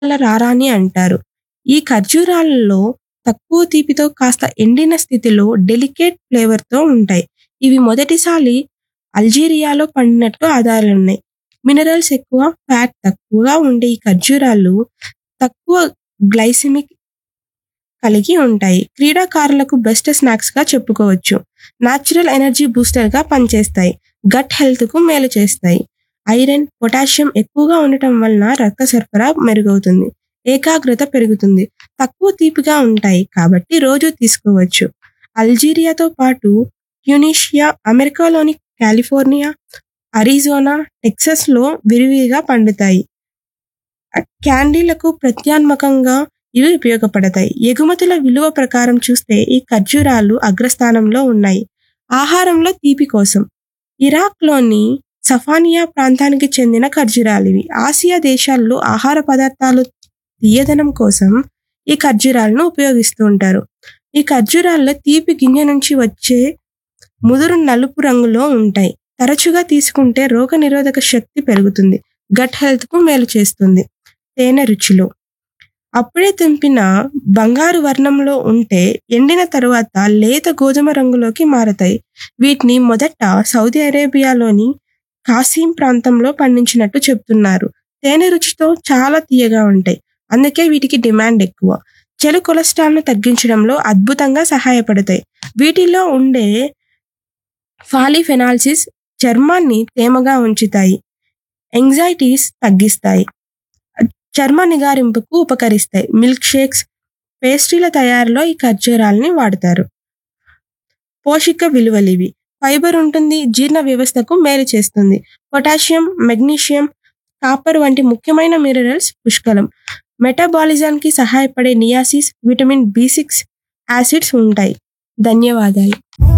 రారాని అంటారు. ఈ ఖర్జూరాలలో తక్కువ తీపితో కాస్త ఎండిన స్థితిలో డెలికేట్ ఫ్లేవర్‌తో ఉంటాయి. ఇవి మొదటిసారి అల్జీరియాలో పండినట్లు ఆధారాలున్నాయి. మినరల్స్ ఎక్కువ, ఫ్యాట్ తక్కువగా ఉండే ఈ ఖర్జూరాలు తక్కువ గ్లైసెమిక్ కలిగి ఉంటాయి. క్రీడాకారులకు బెస్ట్ స్నాక్స్‌గా చెప్పుకోవచ్చు. నేచురల్ ఎనర్జీ బూస్టర్‌గా పనిచేస్తాయి. గట్ హెల్త్‌కు మేలు చేస్తాయి. ఐరన్, పొటాషియం ఎక్కువగా ఉండటం వలన రక్త సరఫరా మెరుగవుతుంది. ఏకాగ్రత పెరుగుతుంది. తక్కువ తీపిగా ఉంటాయి కాబట్టి రోజూ తీసుకోవచ్చు. అల్జీరియాతో పాటు ట్యునీషియా, అమెరికాలోని కాలిఫోర్నియా, అరిజోనా, టెక్సాస్‌లో విరివిగా పండుతాయి. క్యాండీలకు ప్రత్యామ్నాయంగా ఇవి ఉపయోగపడతాయి. ఎగుమతుల విలువ ప్రకారం చూస్తే ఈ ఖర్జూరాలు అగ్రస్థానంలో ఉన్నాయి. ఆహారంలో తీపి కోసం ఇరాక్‌లోని సఫానియా ప్రాంతానికి చెందిన ఖర్జూరాలివి. ఆసియా దేశాల్లో ఆహార పదార్థాలు తియ్యదనం కోసం ఈ ఖర్జూరాలను ఉపయోగిస్తూ ఉంటారు. ఈ ఖర్జూరాల్లో తీపి గింజ నుంచి వచ్చే ముదురు నలుపు రంగులో ఉంటాయి. తరచుగా తీసుకుంటే రోగనిరోధక శక్తి పెరుగుతుంది. గట్ హెల్త్‌కు మేలు చేస్తుంది. తేనె రుచిలో అప్పుడే తెంపిన బంగారు వర్ణంలో ఉంటే ఎండిన తరువాత లేత గోధుమ రంగులోకి మారతాయి. వీటిని మొదట సౌదీ అరేబియాలోని కాసిం ప్రాంతంలో పండించినట్టు చెబుతున్నారు. తేనె రుచితో చాలా తియ్యగా ఉంటాయి. అందుకే వీటికి డిమాండ్ ఎక్కువ. చెడు కొలెస్ట్రాల్‌ను తగ్గించడంలో అద్భుతంగా సహాయపడతాయి. వీటిలో ఉండే పాలీఫెనాల్స్ చర్మాన్ని తేమగా ఉంచుతాయి. యాంగ్జైటీస్ తగ్గిస్తాయి. చర్మ నిగారింపుకు ఉపకరిస్తాయి. మిల్క్ షేక్స్, పేస్ట్రీల తయారీలో ఈ ఖర్జూరాల్ని వాడతారు. పోషక విలువలివి ఫైబర్ ఉంటుంది. జీర్ణ వ్యవస్థకు మేలు చేస్తుంది. పొటాషియం, మెగ్నీషియం, కాపర్ వంటి ముఖ్యమైన మినరల్స్ పుష్కలం. మెటబాలిజానికి సహాయపడే నియాసిస్, విటమిన్ బి సిక్స్ యాసిడ్స్ ఉంటాయి. ధన్యవాదాలు.